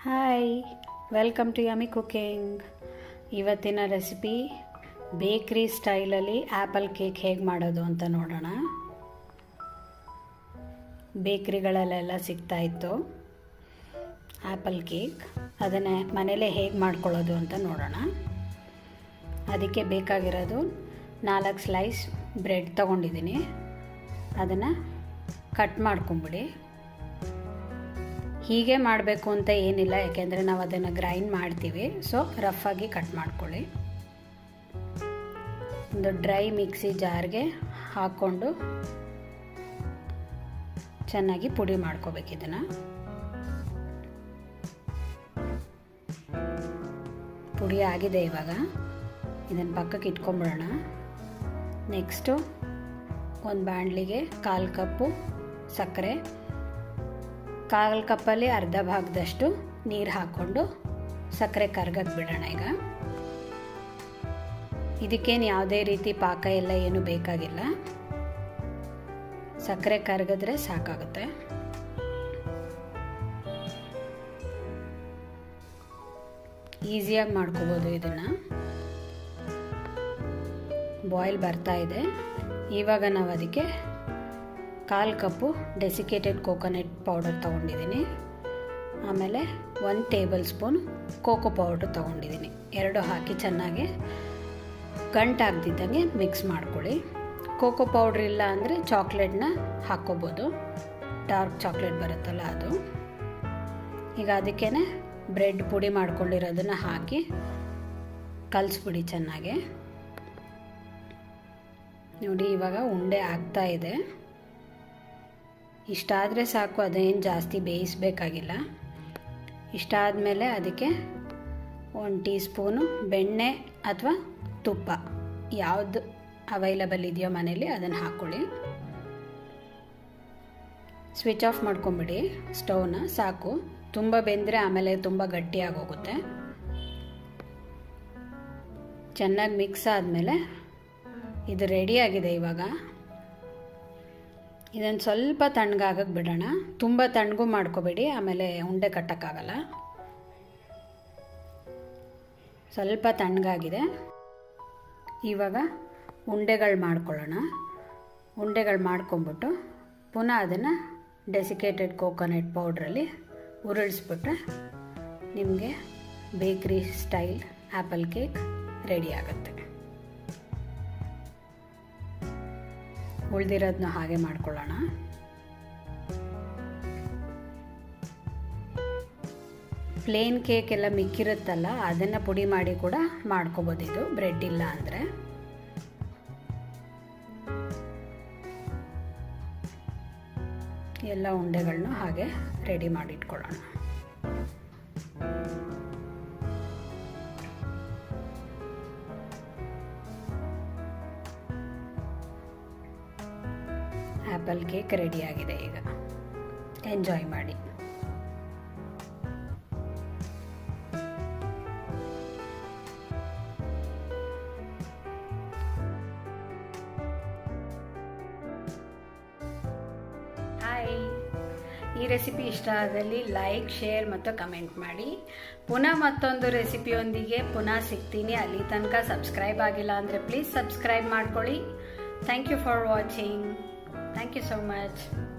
Hi welcome to yummy cooking ಇವತ್ತಿನ recipe bakery ಸ್ಟೈಲಲ್ಲಿ apple cake ಹೇಗೆ ಮಾಡೋದು ಅಂತ ನೋಡೋಣ ಬೇಕ್ರಿಗಳಲ್ಲೆಲ್ಲ ಸಿಗ್ತಾ ಇತ್ತು ಆ್ಯಪಲ್ ಕೇಕ್ ಅದನ್ನೇ ಮನೇಲೇ ಹೇಗೆ ಮಾಡ್ಕೊಳ್ಳೋದು ಅಂತ ನೋಡೋಣ ಅದಕ್ಕೆ ಬೇಕಾಗಿರೋದು ನಾಲ್ಕು ಸ್ಲೈಸ್ ಬ್ರೆಡ್ ತೊಗೊಂಡಿದ್ದೀನಿ ಅದನ್ನು ಕಟ್ ಮಾಡ್ಕೊಂಬಿಡಿ ಹೀಗೆ ಮಾಡಬೇಕು ಅಂತ ಏನಿಲ್ಲ ಯಾಕೆಂದರೆ ನಾವು ಅದನ್ನು ಗ್ರೈಂಡ್ ಮಾಡ್ತೀವಿ ಸೊ ರಫಾಗಿ ಕಟ್ ಮಾಡ್ಕೊಳ್ಳಿ ಒಂದು ಡ್ರೈ ಮಿಕ್ಸಿ ಜಾರ್ಗೆ ಹಾಕ್ಕೊಂಡು ಚೆನ್ನಾಗಿ ಪುಡಿ ಮಾಡ್ಕೋಬೇಕು ಇದನ್ನು ಪುಡಿ ಆಗಿದೆ ಇವಾಗ ಇದನ್ನು ಪಕ್ಕಕ್ಕೆ ಇಟ್ಕೊಂಬಿಡೋಣ ನೆಕ್ಸ್ಟು ಒಂದು ಬಾಣಲಿಗೆ ಕಾಲು ಕಪ್ಪು ಸಕ್ಕರೆ ಕಾಲು ಕಪ್ಪಲ್ಲಿ ಅರ್ಧ ಭಾಗದಷ್ಟು ನೀರು ಹಾಕ್ಕೊಂಡು ಸಕ್ಕರೆ ಕರ್ಗಕ್ಕೆ ಬಿಡೋಣ ಈಗ ಇದಕ್ಕೇನು ಯಾವುದೇ ರೀತಿ ಪಾಕ ಎಲ್ಲ ಏನು ಬೇಕಾಗಿಲ್ಲ ಸಕ್ಕರೆ ಕರಗಿದ್ರೆ ಸಾಕಾಗುತ್ತೆ ಈಸಿಯಾಗಿ ಮಾಡ್ಕೋಬೋದು ಇದನ್ನು ಬಾಯ್ಲ್ ಬರ್ತಾ ಇದೆ ಇವಾಗ ನಾವು ಅದಕ್ಕೆ ಕಾಲು ಕಪ್ಪು ಡೆಸಿಕೇಟೆಡ್ ಕೋಕೋನಟ್ ಪೌಡರ್ ತೊಗೊಂಡಿದ್ದೀನಿ ಆಮೇಲೆ ಒಂದು ಟೇಬಲ್ ಸ್ಪೂನ್ ಕೋಕೋ ಪೌಡ್ರ್ ತೊಗೊಂಡಿದ್ದೀನಿ ಎರಡು ಹಾಕಿ ಚೆನ್ನಾಗಿ ಗಂಟಾಗ್ದಿದ್ದಂಗೆ ಮಿಕ್ಸ್ ಮಾಡ್ಕೊಳ್ಳಿ ಕೋಕೋ ಪೌಡ್ರ್ ಇಲ್ಲ ಅಂದರೆ ಚಾಕ್ಲೇಟ್ನ ಹಾಕ್ಕೋಬೋದು ಡಾರ್ಕ್ ಚಾಕ್ಲೇಟ್ ಬರುತ್ತಲ್ಲ ಅದು ಈಗ ಅದಕ್ಕೇ ಬ್ರೆಡ್ ಪುಡಿ ಮಾಡ್ಕೊಂಡಿರೋದನ್ನು ಹಾಕಿ ಕಲಿಸ್ಬಿಡಿ ಚೆನ್ನಾಗೆ ನೋಡಿ ಇವಾಗ ಉಂಡೆ ಆಗ್ತಾ ಇದೆ ಇಷ್ಟಾದರೆ ಸಾಕು ಅದೇನು ಜಾಸ್ತಿ ಬೇಯಿಸಬೇಕಾಗಿಲ್ಲ ಇಷ್ಟ ಆದಮೇಲೆ ಅದಕ್ಕೆ ಒಂದು ಟೀ ಸ್ಪೂನು ಬೆಣ್ಣೆ ಅಥವಾ ತುಪ್ಪ ಯಾವುದು ಅವೈಲಬಲ್ ಇದೆಯೋ ಮನೇಲಿ ಅದನ್ನು ಹಾಕ್ಕೊಳ್ಳಿ ಸ್ವಿಚ್ ಆಫ್ ಮಾಡ್ಕೊಂಬಿಡಿ ಸ್ಟವ್ನ ಸಾಕು ತುಂಬ ಬೆಂದರೆ ಆಮೇಲೆ ತುಂಬ ಗಟ್ಟಿಯಾಗೋಗುತ್ತೆ ಚೆನ್ನಾಗಿ ಮಿಕ್ಸ್ ಆದಮೇಲೆ ಇದು ರೆಡಿಯಾಗಿದೆ ಇವಾಗ ಇದನ್ನು ಸ್ವಲ್ಪ ತಣ್ಣಗಾಗಕ್ಕೆ ಬಿಡೋಣ ತುಂಬ ತಣ್ಣಗೂ ಮಾಡ್ಕೋಬೇಡಿ ಆಮೇಲೆ ಉಂಡೆ ಕಟ್ಟೋಕ್ಕಾಗಲ್ಲ ಸ್ವಲ್ಪ ತಣ್ಣಗಾಗಿದೆ ಇವಾಗ ಉಂಡೆಗಳು ಮಾಡ್ಕೊಳ್ಳೋಣ ಉಂಡೆಗಳು ಮಾಡ್ಕೊಂಬಿಟ್ಟು ಪುನಃ ಅದನ್ನು ಡೆಸಿಕೇಟೆಡ್ ಕೋಕೋನಟ್ ಪೌಡ್ರಲ್ಲಿ ಉರುಳಿಸ್ಬಿಟ್ರೆ ನಿಮಗೆ ಬೇಕ್ರಿ ಸ್ಟೈಲ್ ಆ್ಯಪಲ್ ಕೇಕ್ ರೆಡಿ ಆಗುತ್ತೆ ಉಳ್ದಿರೋದನ್ನ ಹಾಗೆ ಮಾಡ್ಕೊಳ್ಳೋಣ ಪ್ಲೇನ್ ಕೇಕ್ ಎಲ್ಲ ಮಿಕ್ಕಿರುತ್ತಲ್ಲ ಅದನ್ನು ಪುಡಿ ಮಾಡಿ ಕೂಡ ಮಾಡ್ಕೋಬೋದು ಇದು ಬ್ರೆಡ್ ಇಲ್ಲ ಅಂದರೆ ಎಲ್ಲ ಉಂಡೆಗಳನ್ನೂ ಹಾಗೆ ರೆಡಿ ಮಾಡಿ ಇಟ್ಕೊಳ್ಳೋಣ ಆ್ಯಪಲ್ ಕೇಕ್ ರೆಡಿಯಾಗಿದೆ ಈಗ ಎಂಜಾಯ್ ಮಾಡಿ ಹಾಯ್ ಈ ರೆಸಿಪಿ ಇಷ್ಟ ಆದಲ್ಲಿ ಲೈಕ್ ಶೇರ್ ಮತ್ತು ಕಮೆಂಟ್ ಮಾಡಿ ಪುನಃ ಮತ್ತೊಂದು ರೆಸಿಪಿಯೊಂದಿಗೆ ಪುನಃ ಸಿಗ್ತೀನಿ ಅಲ್ಲಿ ತನಕ ಸಬ್ಸ್ಕ್ರೈಬ್ ಆಗಿಲ್ಲ ಅಂದರೆ ಪ್ಲೀಸ್ ಸಬ್ಸ್ಕ್ರೈಬ್ ಮಾಡ್ಕೊಳ್ಳಿ thank you for watching Thank you so much.